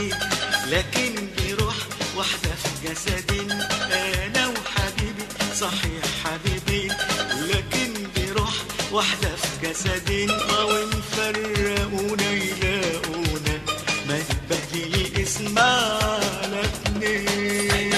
حبيبين لكن بروح واحدة في جسدين أنا وحبيبي صحيح حبيبين لكن بروح واحدة في جسدين أو مفرقونا يلاقونا ما يبقى لي اسم على اتنين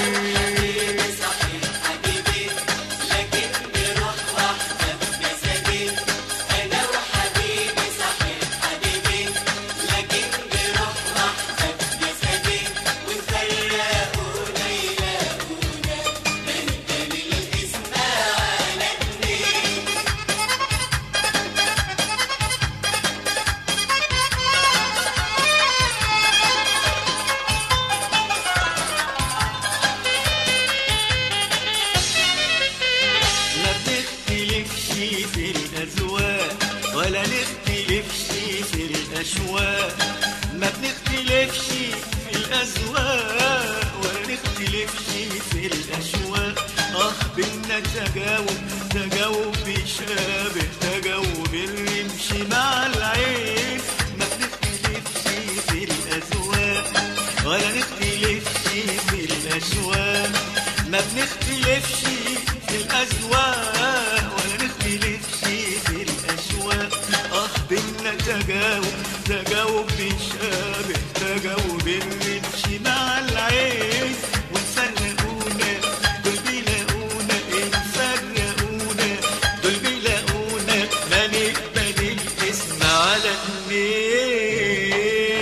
ما بنختلفش في الأذواق ولا نختلفش في الأشواق ما بنختلفش في الأذواق ولا نختلفش في الأشواق آه بينا تجاوب تجاوب يشابه تجاوب الرمش مع العين ما بنختلفش في الأذواق ولا نختلفش في الأشواق ما بنختلفش في الأذواق ولا نختلفش في الأشواق آه بينا تجاوب تجاوب بيشابه تجاوب الرمش مع العين ونفرقونا دول بيلاقونا نفرقونا دول بيلاقونا ما نقبل الاسم على اتنين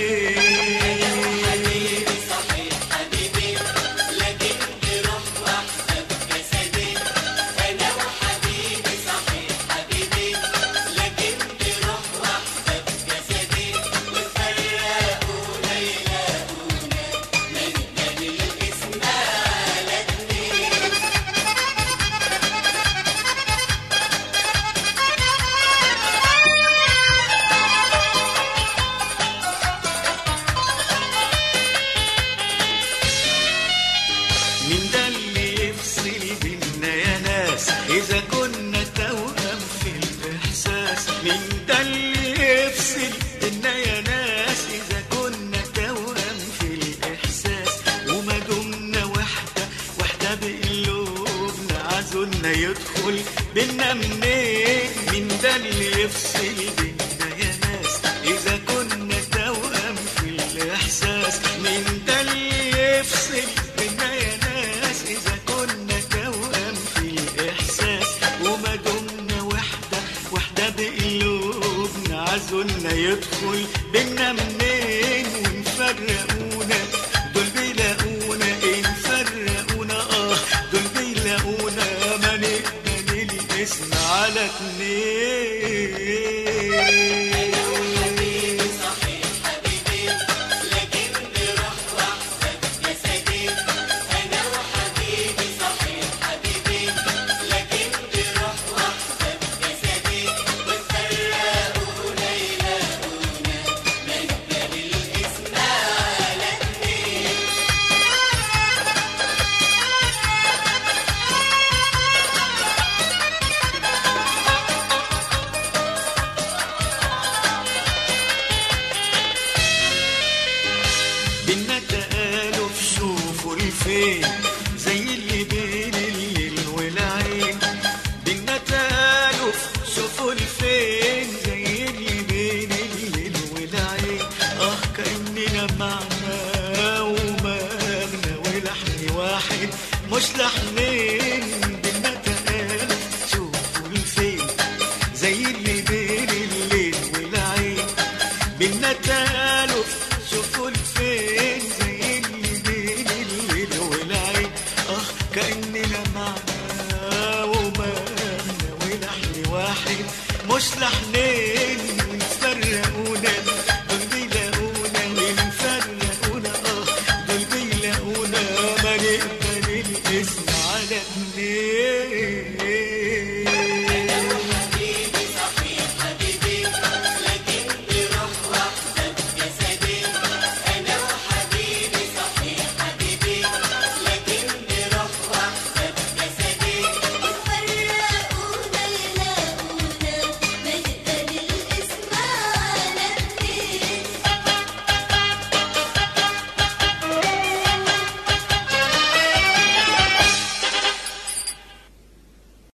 مين ده اللي يفصل بينا يا ناس إذا كنا توأم في الإحساس مين ده اللي يفصل بينا يا ناس إذا كنا توأم في الإحساس وما دمنا وحدة وحدة بقلوبنا عزولنا يدخل بينا منين مين ده اللي يفصل بينا يا ناس إذا كنا توأم في الإحساس مين ده اللي يفصل بينا يا ناس إذا كنا توأم في الإحساس وما دمنا وحدة وحدة بقلوبنا عزولنا يدخل بينا منين ونفرقونا دول بيلاقونا إيه نفرقونا آه دول بيلاقونا ما نقبل الاسم على اتنين بينا تآلف شوفوا الفين زي اللي بين الليل والعين بينا تآلف شوفوا الفين زي اللي بين الليل والعين اه كأننا معنا ومغنى ولحن واحد مش لحنين